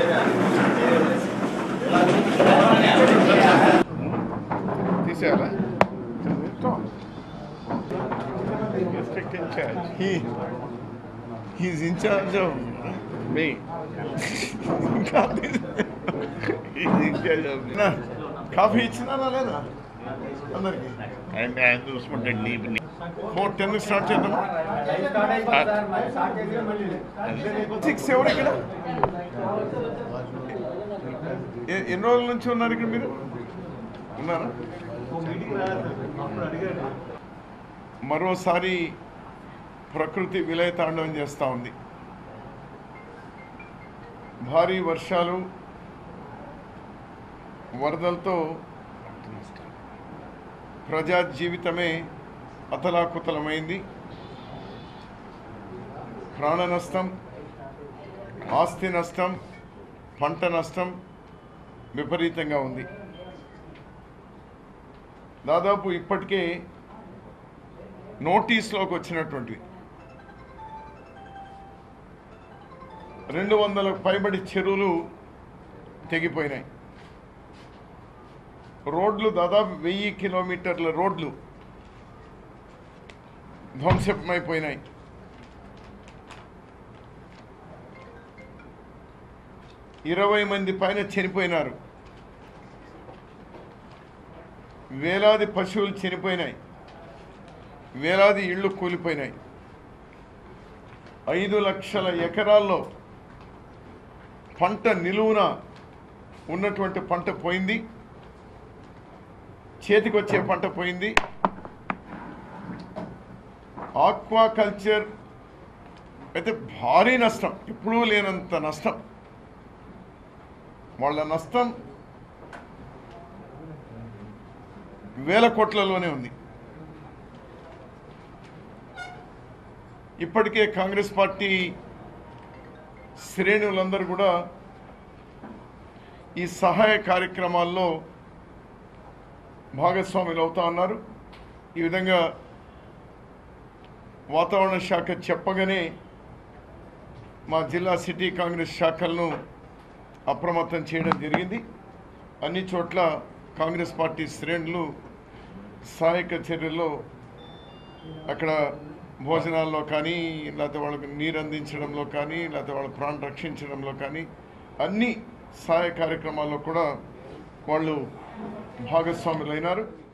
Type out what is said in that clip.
తీసేయాలా District in charge. He, he's in charge of me. he's in charge of me. నా, coffee ఇచ్చినా లేదా అందరికి ఆయన ఆయన చూసుకుంటాడు నీ ఫోర్ టెన్ స్టార్ట్ చేద్దామా సిక్స్ ఎవరు ఇక్కడ ఎ- ఎన్ని రోజుల నుంచి ఉన్నారు ఇక్కడ మీరు ఉన్నారా మరోసారి ప్రకృతి విలయతాండవం చేస్తూ ఉంది భారీ వర్షాలు వరదలతో ప్రజా జీవితమే అతలాకుతలమైంది ప్రాణ నష్టం ఆస్తి నష్టం పంట నష్టం విపరీతంగా ఉంది దాదాపు ఇప్పటికే నోటీస్లోకి వచ్చినటువంటివి రెండు వందలకు పైబడి చెరువులు తెగిపోయినాయి రోడ్లు దాదాపు వెయ్యి కిలోమీటర్ల రోడ్లు ధ్వంసమైపోయినాయి ఇరవై మంది పైన చనిపోయినారు వేలాది పశువులు చనిపోయినాయి వేలాది ఇళ్ళు కూలిపోయినాయి ఐదు లక్షల ఎకరాల్లో పంట నిలువున ఉన్నటువంటి పంట పోయింది చేతికొచ్చే పంట పోయింది ఆక్వాకల్చర్ అయితే భారీ నష్టం ఎప్పుడూ లేనంత నష్టం వాళ్ళ నష్టం వేల కోట్లలోనే ఉంది ఇప్పటికే కాంగ్రెస్ పార్టీ శ్రేణులందరూ కూడా ఈ సహాయ కార్యక్రమాల్లో భాగస్వాములు అవుతా ఉన్నారు ఈ విధంగా వాతావరణ శాఖ చెప్పగానే మా జిల్లా సిటీ కాంగ్రెస్ శాఖలను అప్రమత్తం చేయడం జరిగింది అన్ని చోట్ల కాంగ్రెస్ పార్టీ శ్రేణులు సహాయక చర్యల్లో అక్కడ భోజనాల్లో కానీ లేకపోతే వాళ్ళకి నీరు అందించడంలో కానీ లేకపోతే వాళ్ళ ప్రాణం రక్షించడంలో కానీ అన్ని సహాయ కార్యక్రమాల్లో కూడా వాళ్ళు భాగస్వాములైనారు